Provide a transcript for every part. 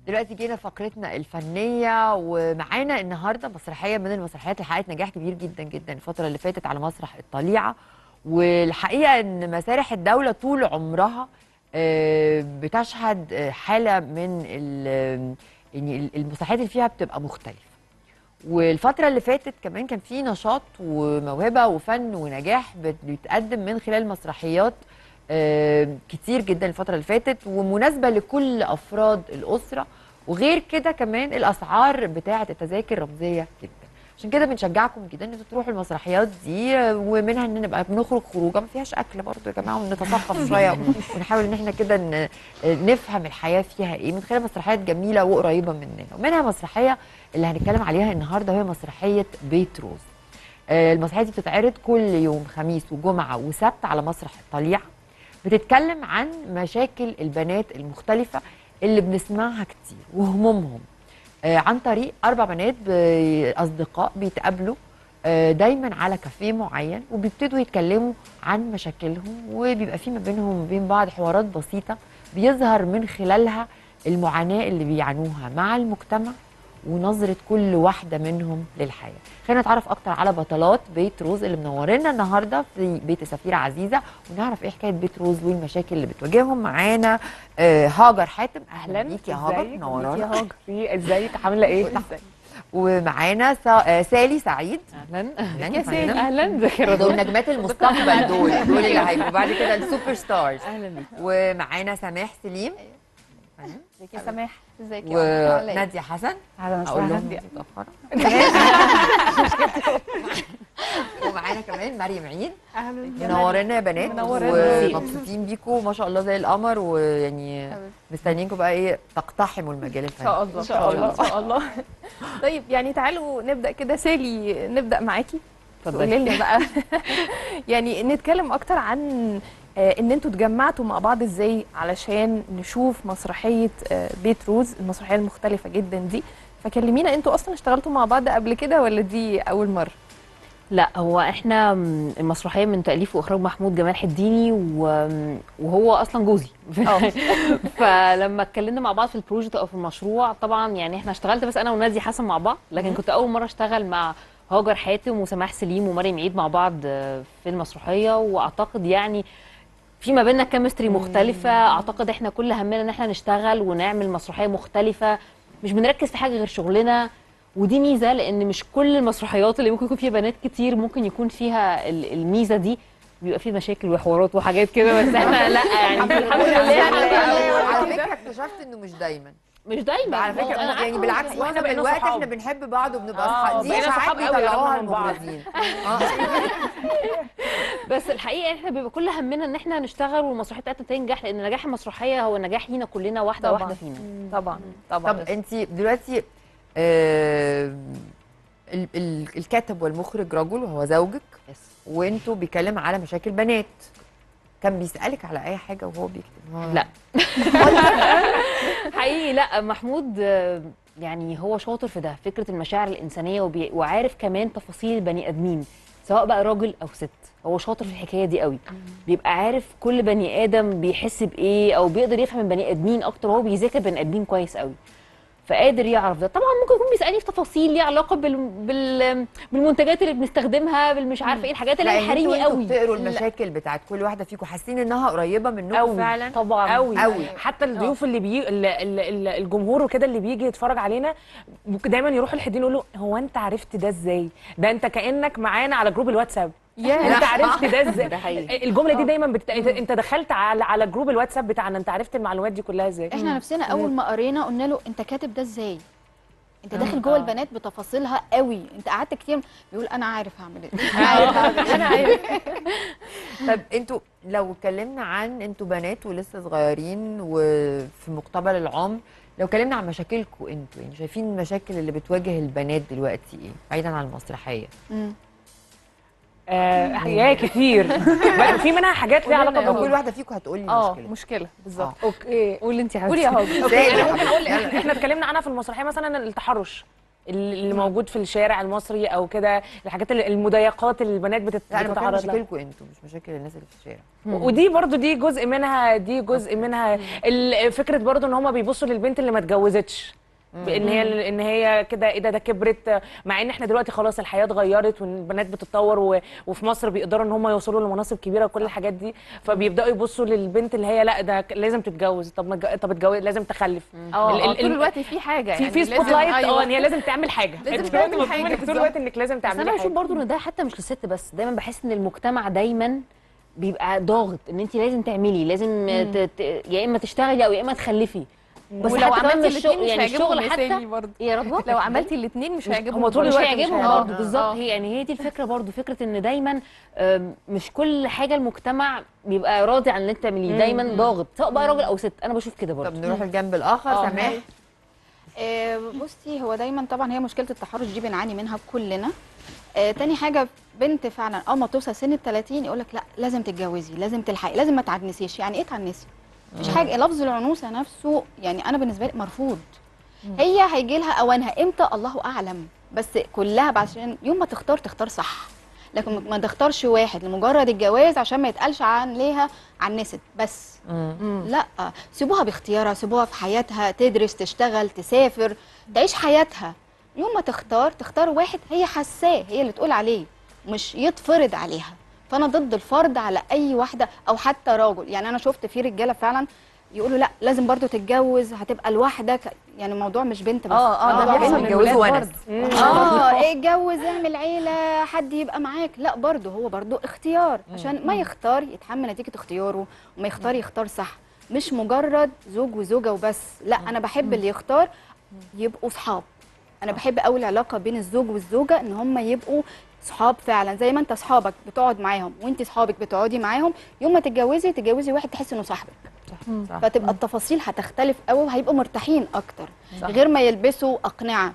دلوقتي جينا فقرتنا الفنيه ومعانا النهارده مسرحيه من المسرحيات اللي حققت نجاح كبير جدا جدا الفتره اللي فاتت على مسرح الطليعه والحقيقه ان مسارح الدوله طول عمرها آه، بتشهد آه، حاله من ال- يعني المسرحيات اللي فيها بتبقى مختلفه والفترة اللي فاتت كمان كان في نشاط وموهبة وفن ونجاح بت- بيتقدم من خلال مسرحيات آه، كتير جدا الفترة اللي فاتت ومناسبة لكل أفراد الأسرة وغير كده كمان الأسعار بتاعة التذاكر رمزية جدا عشان كده بنشجعكم جدا ان انتوا تروحوا المسرحيات دي آه، ومنها ان نبقى بنخرج خروجه ما فيهاش اكل برضه يا جماعه ونتثقف شويه ونحاول ان احنا كده ن- نفهم الحياه فيها ايه من خلال مسرحيات جميله وقريبه مننا ومنها مسرحيه اللي هنتكلم عليها النهارده وهي مسرحيه بيت روز آه، المسرحيه دي بتتعرض كل يوم خميس وجمعه وسبت على مسرح الطليعه بتتكلم عن مشاكل البنات المختلفه اللي بنسمعها كتير وهمومهم آه، عن طريق اربع بنات ب- اصدقاء بيتقابلوا آه، دايما على كافيه معين وبيبتدوا يتكلموا عن مشاكلهم وبيبقى في ما بينهم وبين بعض حوارات بسيطه بيظهر من خلالها المعاناه اللي بيعانوها مع المجتمع ونظره كل واحده منهم للحياه. خلينا نتعرف اكتر على بطلات بيت روز اللي منورينا النهارده في بيت سفيره عزيزه ونعرف ايه حكايه بيت روز والمشاكل اللي بتواجههم معانا آه، هاجر حاتم اهلا بيك يا هاجر ازيك؟ ازيك منورانا يا هاجر في ازيك عامله ايه ومعانا سا... آه، سالي سعيد اهلا اهلا يا سيدي اهلا ازيك يا دول رضوى نجمات المستقبل دول دول اللي هيبقوا بعد كده السوبر ستارز اهلا بيك ومعانا سماح سليم ازيك يا سماح ازيك يا عمر؟ عاملة ايه؟ وناديه حسن اهلا اقول وسهلا لهم انتوا متاخره ومعانا كمان مريم عيد اهلا منورنا يا بنات منورانا. ومبسوطين بيكم ما شاء الله زي القمر ويعني حبيبتي. مستنيينكم بقى ايه تقتحموا المجال ان شاء الفني الله ان شاء الله ان شاء الله طيب يعني تعالوا نبدا كده سالي نبدا معاكي تقولي لنا بقى يعني نتكلم اكتر عن آه، ان انتوا اتجمعتوا مع بعض ازاي علشان نشوف مسرحيه آه، بيت روز المسرحيه المختلفه جدا دي فكلمينا انتوا اصلا اشتغلتوا مع بعض قبل كده ولا دي اول مره لا هو احنا م- المسرحيه من تاليف واخراج محمود جمال حديني و- وهو اصلا جوزي فلما اتكلمنا مع بعض في البروجكت او في المشروع طبعا يعني احنا اشتغلت بس انا ونادي حسن مع بعض لكن كنت اول مره اشتغل مع هاجر حاتم وسماح سليم ومريم عيد مع بعض آه، في المسرحيه واعتقد يعني في ما بيننا كيمستري مختلفه اعتقد احنا كل همنا ان احنا نشتغل ونعمل مسرحيه مختلفه مش بنركز في حاجه غير شغلنا ودي ميزه لان مش كل المسرحيات اللي ممكن يكون فيها بنات كتير ممكن يكون فيها ال- الميزه دي بيبقى فيه مشاكل وحوارات وحاجات كده بس احنا لا يعني الحمد لله على فكره اكتشفت انه مش دايما مش دايما على فكره أنا يعني عارفة بالعكس هو واحنا بقينا دلوقتي صحاب. احنا بنحب بعض وبنبقى آه، اصحاب دي بقينا ساعات صحاب قوي بيطلعوها قربنا من بعض. المخرجين آه. بس الحقيقه احنا بيبقى كل همنا ان احنا نشتغل والمسرحيه بتاعتنا تنجح لان نجاح المسرحيه هو نجاح لينا كلنا واحده طبعاً. واحده فينا طبعا طبعا طب انت دلوقتي آه ال- ال- الكاتب والمخرج رجل وهو زوجك وانتوا بيتكلم على مشاكل بنات كان بيسالك على اي حاجه وهو بيكتب هو- لا. حقيقي لا محمود آه، يعني هو شاطر في ده فكره المشاعر الانسانيه وبي... وعارف كمان تفاصيل البني ادمين سواء بقى راجل او ست هو شاطر في الحكايه دي قوي بيبقى عارف كل بني ادم بيحس بايه او بيقدر يفهم البني ادمين اكتر وهو بيذاكر بني ادمين كويس قوي فقادر يعرف ده طبعا ممكن يكون بيسالني في تفاصيل ليها علاقه بال... بال... بالمنتجات اللي بنستخدمها بالمش عارفه ايه الحاجات اللي لا هي يعني انتوا حريمي انتوا قوي بتقروا المشاكل بتاعت كل واحده فيكم حاسين انها قريبه منكم أوي. فعلا طبعا قوي قوي. حتى الضيوف اللي بي ال- ال- ال- الجمهور وكده اللي بيجي يتفرج علينا ممكن دايما يروح الحدين يقول له هو انت عرفت ده ازاي ده انت كانك معانا على جروب الواتساب يا انت عرفت ده ازاي ده حقيقي. الجمله دي دايما بت... انت- انت دخلت على على جروب الواتساب بتاعنا انت عرفت المعلومات دي كلها ازاي احنا نفسنا اول ما قرينا قلنا له انت كاتب ده ازاي انت داخل جوه البنات بتفاصيلها قوي انت قعدت كتير بيقول انا عارف هعمل ايه انا عارف هعمل ايه انا عارف طب انتوا لو اتكلمنا عن انتوا بنات ولسه صغيرين وفي مقتبل العمر لو اتكلمنا عن مشاكلكم انتوا يعني شايفين المشاكل اللي بتواجه البنات دلوقتي ايه بعيدا عن المسرحيه مم. آه يا كتير بقى في منها حاجات ليها علاقه لو بال- كل واحده فيكم هتقول لي اه مشكله مشكله بالظبط اوكي قولي انت قولي يا هاجر سالي يا انا ممكن حبيبتي، اقول يلا. احنا اتكلمنا عنها في المسرحيه مثلا التحرش اللي موجود في الشارع المصري او كده الحاجات اللي- المضايقات اللي البنات بتت- لا انا بتكلم بتتعرض لها مشاكلكم انتوا مش مشاكل الناس اللي في الشارع ودي برضو دي جزء منها دي جزء منها ال- فكره برضو ان هم بيبصوا للبنت اللي ما اتجوزتش ان هي ان هي كده ايه ده ده كبرت مع ان احنا دلوقتي خلاص الحياه اتغيرت والبنات بتتطور و... وفي مصر بيقدروا ان هم يوصلوا لمناصب كبيره وكل الحاجات دي فبيبداوا يبصوا للبنت اللي هي لا ده ك- لازم تتجوز طب ما تج- طب اتجوز لازم تخلف اه ال- آه، ال- طول ال- الوقت في حاجه في يعني في لازم- سبوت لايت أيوة. اه ان هي لازم تعمل حاجه لازم انت تعمل مطلوب حاجة منك طول بالظبط. الوقت انك لازم بس تعملي انا بشوف حاجه برضو ان ده حتى مش للست بس دايما بحس ان المجتمع دايما بيبقى ضاغط ان انت لازم تعملي لازم ت... ت... يا اما تشتغلي او يا اما تخلفي بس ولو حتى كمان عملتي مش الاثنين الشغل مش يعني هيعجبهم الشغل يا حتى سالي برضه إيه يا رضوى لو عملتي الاثنين مش هيعجبهم هما طول مش الوقت هيعجبهم هيعجبهم. برضه بالظبط آه. هي يعني هي دي الفكره برضه فكره ان دايما آم، مش كل حاجه المجتمع بيبقى راضي عن اللي انت تعمليه دايما ضاغط سواء بقى راجل او ست انا بشوف كده طب برضه نروح الجنب الاخر آه. سماح آه، بصي هو دايما طبعا هي مشكله التحرش دي بنعاني منها كلنا آه، تاني حاجه بنت فعلا اول ما توصل سن ال 30 يقول لك لا لازم تتجوزي لازم تلحقي لازم ما تعنسيش يعني ايه تعنسي مفيش حاجه لفظ العنوسه نفسه يعني انا بالنسبه لي مرفوض هي هيجي لها اوانها امتى الله اعلم بس كلها عشان يوم ما تختار تختار صح لكن ما تختارش واحد لمجرد الجواز عشان ما يتقالش عن ليها عنست بس لا سيبوها باختيارها سيبوها في حياتها تدرس تشتغل تسافر تعيش حياتها يوم ما تختار تختار واحد هي حاساه هي اللي تقول عليه مش يتفرض عليها فانا ضد الفرض على اي واحده او حتى راجل يعني انا شفت في رجاله فعلا يقولوا لا لازم برضو تتجوز هتبقى لوحدك يعني الموضوع مش بنت بس اه اه ده الموضوع بيحصل بنت. يتجوزوا للولاد ونس. برضه. اه إيه، اتجوز اعمل عيله حد يبقى معاك لا برضه هو برضه اختيار عشان ما يختار يتحمل نتيجه اختياره وما يختار يختار صح مش مجرد زوج وزوجه وبس لا انا بحب اللي يختار يبقوا صحاب انا بحب قوي العلاقه بين الزوج والزوجه ان هم يبقوا صحاب فعلا زي ما انت صحابك بتقعد معاهم وانت صحابك بتقعدي معاهم يوم ما تتجوزي تتجوزي واحد تحس انه صاحبك صح فتبقى التفاصيل هتختلف قوي وهيبقوا مرتاحين اكتر صح. غير ما يلبسوا اقنعه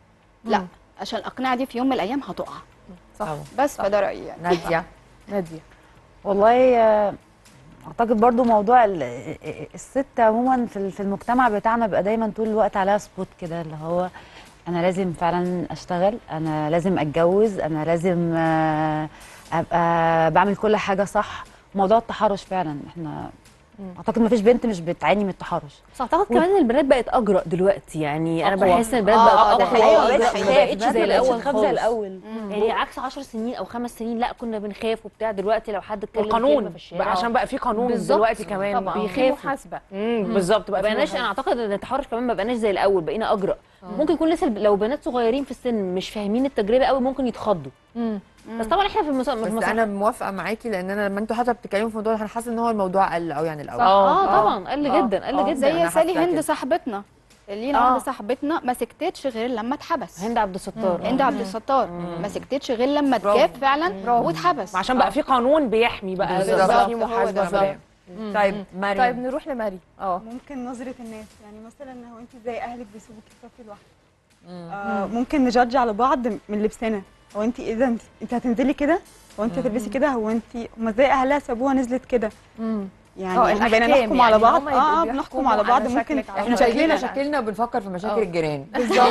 لا مم. عشان الاقنعه دي في يوم من الايام هتقع صح طبعا. بس فده رايي يعني ناديه ناديه والله آه، اعتقد برضو موضوع ال- آه، الست عموما في ال- في المجتمع بتاعنا بيبقى دايما طول الوقت عليها سبوت كده اللي هو انا لازم فعلا اشتغل انا لازم اتجوز انا لازم آه، ابقى بعمل كل حاجه صح موضوع التحرش فعلا احنا اعتقد ما فيش بنت مش بتعاني من التحرش بس اعتقد كمان ان البنات بقت اجرأ دلوقتي يعني انا أقوى. بحس ان البنات آه، بقت آه، ده اقوى حقيقي. وأجرأ، ده ما حقيقي. بقتش زي الاول تخاف زي خالص الاول يعني عكس 10 سنين او خمس سنين لا كنا بنخاف وبتاع دلوقتي لو حد اتكلم كلمة القانون في الشارع بقى عشان بقى في قانون بالظبط. دلوقتي كمان طبعا بقى. في بيخافوا. محاسبه امم بالظبط ما بقى في بقناش محاسبة. انا اعتقد ان التحرش كمان ما بقناش زي الاول بقينا اجرأ ممكن يكون لسه لو بنات صغيرين في السن مش فاهمين التجربه قوي ممكن يتخضوا بس طبعا احنا في المسا... في بس المسا... انا موافقه معاكي لان انا لما انتوا حتى بتتكلموا في الموضوع ده انا حاسه ان هو الموضوع قل قوي عن الاول اه طبعا قل آه. جدا قل آه. جدا زي أنا سالي حاسة هند كده. صاحبتنا لينا آه. واحده صاحبتنا ما سكتتش غير لما اتحبس هند عبد الستار هند عبد الستار ما سكتتش غير لما برافو. اتجاب فعلا واتحبس عشان بقى في قانون بيحمي بقى بالظبط. بقى في هو ده محاسبه بالظبط. بقى. طيب مريم طيب نروح لماري اه ممكن نظرة الناس يعني مثلا هو انت زي اهلك بيسيبوكي تسافري لوحدك آه ممكن نجادج على بعض من لبسنا هو انت اذا انت, انت هتنزلي كده هو انت هتلبسي كده هو انت هما ازاي اهلها سابوها نزلت كده يعني اه احنا بقينا الأحكام نحكم على يعني بعض هما اه اه يبقوا بنحكم بيحكموا على بعض على ممكن شكلك، على احنا شكلك. شايفين لا. مشاكلنا وبنفكر في مشاكل آه. الجيران بالظبط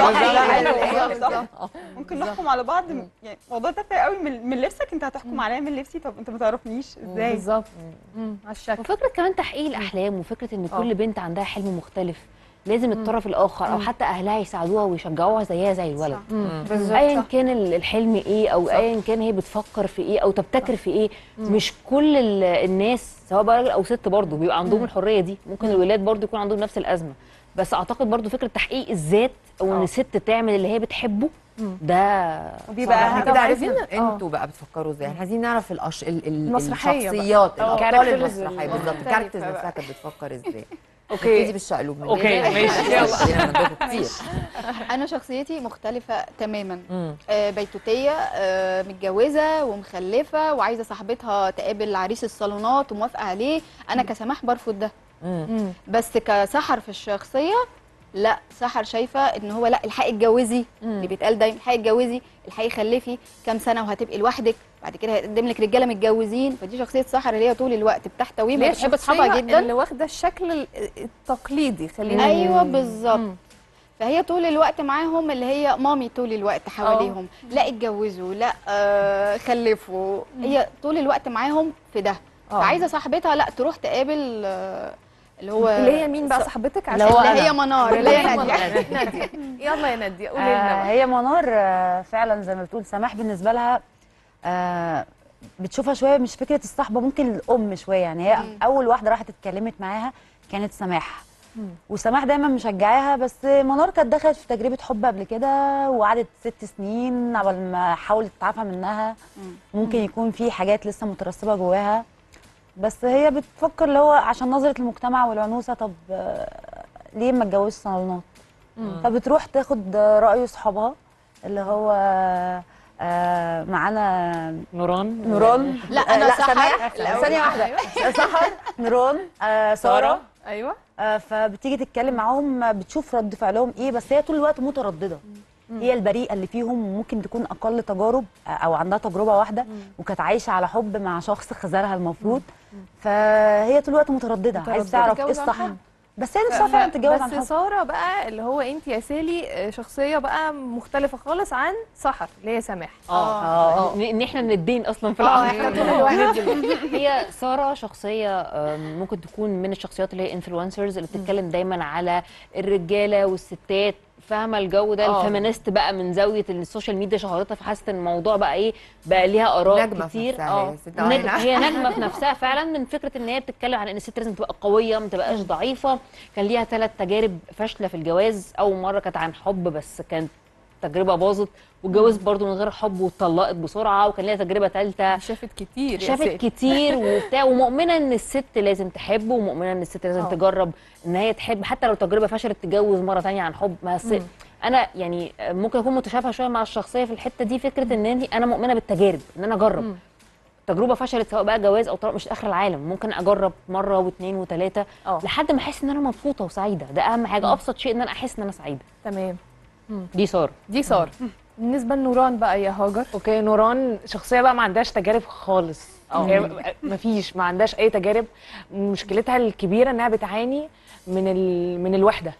أيوة، بالظبط. ممكن نحكم على بعض يعني الموضوع ده قوي من, من لبسك انت هتحكم عليا من لبسي طب انت ما تعرفنيش ازاي بالظبط مم، على الشكل وفكره كمان تحقيق الاحلام وفكره ان كل بنت عندها حلم مختلف لازم الطرف الاخر او حتى اهلها يساعدوها ويشجعوها زيها زي الولد بالظبط ايا كان ال- الحلم ايه او ايا كان هي بتفكر في ايه او تبتكر في ايه مش كل ال- الناس سواء بقى راجل او ست برضه بيبقى عندهم الحريه دي ممكن الولاد برضه يكون عندهم نفس الازمه بس اعتقد برضه فكره تحقيق الذات او ان آه. ست تعمل اللي هي بتحبه ده وبيبقى احنا أهم- كده طب عرفنا عايزين- آه. انتوا بقى بتفكروا ازاي احنا عايزين نعرف الأش... ال... ال... المسرحية بقى. الشخصيات آه، الابطال characters المسرحيه بالظبط المختلفة الكاركترز بقى. نفسها كانت بتفكر ازاي اوكي نبتدي بالشقلوب من أوكي، البداية. ماشي، يلا. عشان عندكم كتير انا شخصيتي مختلفه تماما مم. آه، بيتوتيه آه، متجوزه ومخلفه وعايزه صاحبتها تقابل عريس الصالونات وموافقه عليه انا كسماح برفض ده مم. بس كسحر في الشخصيه لا سحر شايفه ان هو لا الحقي اتجوزي اللي بيتقال دايما الحقي اتجوزي الحقي خلفي كام سنه وهتبقي لوحدك بعد كده هيقدم لك رجاله متجوزين فدي شخصيه سحر اللي هي طول الوقت بتحتويه ليه ما بتحب اصحابها الشخصية جدا اللي واخده الشكل ال- التقليدي خلينا ايوه بالظبط مم. فهي طول الوقت معاهم اللي هي مامي طول الوقت حواليهم لا اتجوزوا لا آه خلفوا هي طول الوقت معاهم في ده آه. فعايزه صاحبتها لا تروح تقابل آه اللي هو اللي هي مين بقى صاحبتك اللي عشان هو اللي أنا. هي منار اللي هي ناديه ناديه يلا يا ناديه قولي آه لنا بقى. هي منار آه فعلا زي ما بتقول سماح بالنسبه لها آه بتشوفها شويه مش فكره الصحبه ممكن الام شويه يعني هي مم. اول واحده راحت اتكلمت معاها كانت سماح وسماح دايما مشجعاها بس منار كانت دخلت في تجربه حب قبل كده وقعدت ست سنين قبل ما حاولت تتعافى منها مم. ممكن يكون في حاجات لسه مترسبه جواها بس هي بتفكر اللي هو عشان نظره المجتمع والعنوسه طب آه، ليه ما اتجوزش صالونات فبتروح تاخد راي صحابها اللي هو آه، معانا نوران نوران لا انا لا، سحر سماح. الأول. ثانيه واحده سحر نوران آه، ساره ايوه آه، فبتيجي تتكلم معاهم آه، بتشوف رد فعلهم ايه بس هي طول الوقت متردده هي البريئه اللي فيهم ممكن تكون اقل تجارب آه، او عندها تجربه واحده وكانت عايشه على حب مع شخص خذلها المفروض فهي طول الوقت متردده عايز مترددة. تعرف ايه تتجوز عن الصح حب. بس هي نفسها فعلا تتجوز عن بس حب ساره بقى اللي هو انت يا سالي آه، شخصيه بقى مختلفه خالص عن سحر اللي هي سماح اه اه ان إن احنا ندين اصلا في اه العقل احنا طول الوقت هي ساره شخصيه آم، ممكن تكون من الشخصيات اللي هي انفلونسرز اللي بتتكلم دايما على الرجاله والستات فاهمه الجو ده آه. الفيمينست بقى من زاويه ان السوشيال ميديا شهرتها فحاسه ان الموضوع بقى ايه بقى ليها اراء نجمة في كتير نفسها اه هي ست نج- عينة. هي نجمه في نفسها فعلا من فكره ان هي بتتكلم عن ان الست لازم تبقى قويه ما تبقاش ضعيفه كان ليها ثلاث تجارب فاشله في الجواز اول مره كانت عن حب بس كانت تجربه باظت واتجوزت برضو من غير حب واتطلقت بسرعه وكان ليها تجربه ثالثه شافت كتير يا شافت سالي. كتير وبتاع ومؤمنه ان الست لازم تحب ومؤمنه ان الست لازم آه. تجرب ان هي تحب حتى لو تجربه فشلت تتجوز مره تانية عن حب ما الس... انا يعني ممكن اكون متشابهه شويه مع الشخصيه في الحته دي فكره ان انت انا مؤمنه بالتجارب ان انا اجرب تجربه فشلت سواء بقى جواز او طلاق مش اخر العالم ممكن اجرب مره واثنين وثلاثه اه. لحد ما احس ان انا مبسوطه وسعيده ده اهم حاجه ابسط شيء ان انا احس ان انا سعيده تمام دي ساره دي ساره بالنسبه لنوران بقى يا هاجر اوكي نوران شخصيه بقى ما عندهاش تجارب خالص هي ما فيش ما عندهاش اي تجارب مشكلتها الكبيره انها بتعاني من ال... من الوحده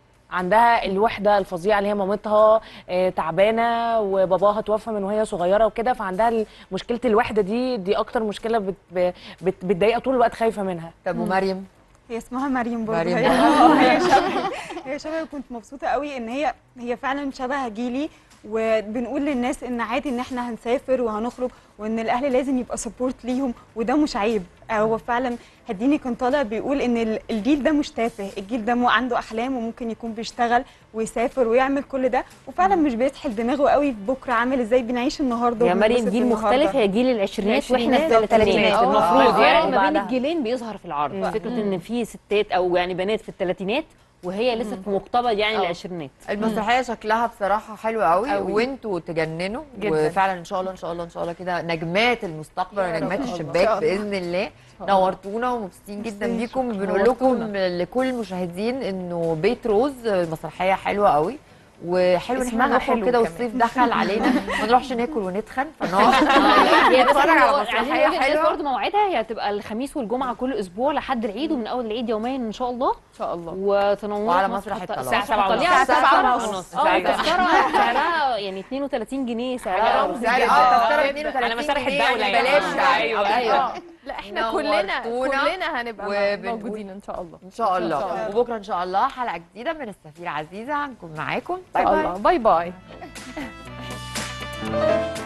عندها الوحده الفظيعه اللي هي مامتها آه، تعبانه وباباها توفى من وهي صغيره وكده فعندها ال- مشكله الوحده دي دي اكتر مشكله بت... بت... بتضايقها طول الوقت خايفه منها طب ومريم هي اسمها مريم برضه مريم هي آه، هي شبه هي شبه كنت مبسوطه قوي ان هي هي فعلا شبه جيلي وبنقول للناس ان عادي ان احنا هنسافر وهنخرج وان الاهل لازم يبقى سبورت ليهم وده مش عيب هو فعلا هديني كان طالع بيقول ان ال- الجيل ده مش تافه الجيل ده مو عنده احلام وممكن يكون بيشتغل ويسافر ويعمل كل ده وفعلا مش بيسحل دماغه قوي في بكره عامل ازاي بنعيش النهارده يا مريم وبنبسط جيل النهاردة. مختلف هي جيل العشرينات واحنا في العشرينات الثلاثينات والثلاثينات. المفروض آه، يعني آه، ما بين بعدها. الجيلين بيظهر في العرض فكره ان في ستات او يعني بنات في الثلاثينات وهي لسه في مقتبل يعني العشرينات المسرحيه شكلها بصراحه حلو قوي, قوي. وانتوا تجننوا جداً. وفعلا ان شاء الله ان شاء الله ان شاء الله كده نجمات المستقبل يا رب. ونجمات إن شاء الشباك الله. باذن الله نورتونا ومبسوطين جدا بيكم بنقول لكم لكل المشاهدين انه بيت روز مسرحيه حلوه قوي وحلو ان اسمها احنا حلو نخرج كده كمان. والصيف دخل علينا ما نروحش ناكل ونتخن فنقعد هي بس نتفرج احنا على عايزين مسرحيه نقول للناس حلوه برضه موعدها هي هتبقى الخميس والجمعه كل اسبوع لحد العيد ومن اول العيد يوميا ان شاء الله ان شاء الله وتنوروا وعلى في مسرح الط- الطليعة. الساعه 7 الساعة ونص سبعة الساعه ونص. 7 ونص الساعة اه سبعة. التذكره سعرها يعني 32 جنيه سعرها رمزي سعر جدا. اه تذكره جدا. 32 على مسارح جنيه الدولة يعني يعني. بلاش يعني. أيوة. ايوه لا احنا كلنا نورتونا كلنا هنبقى وبنقول- موجودين ان شاء الله ان شاء الله إن شاء الله. وبكره ان شاء الله حلقه جديده من السفيره عزيزه هنكون معاكم ان شاء الله باي باي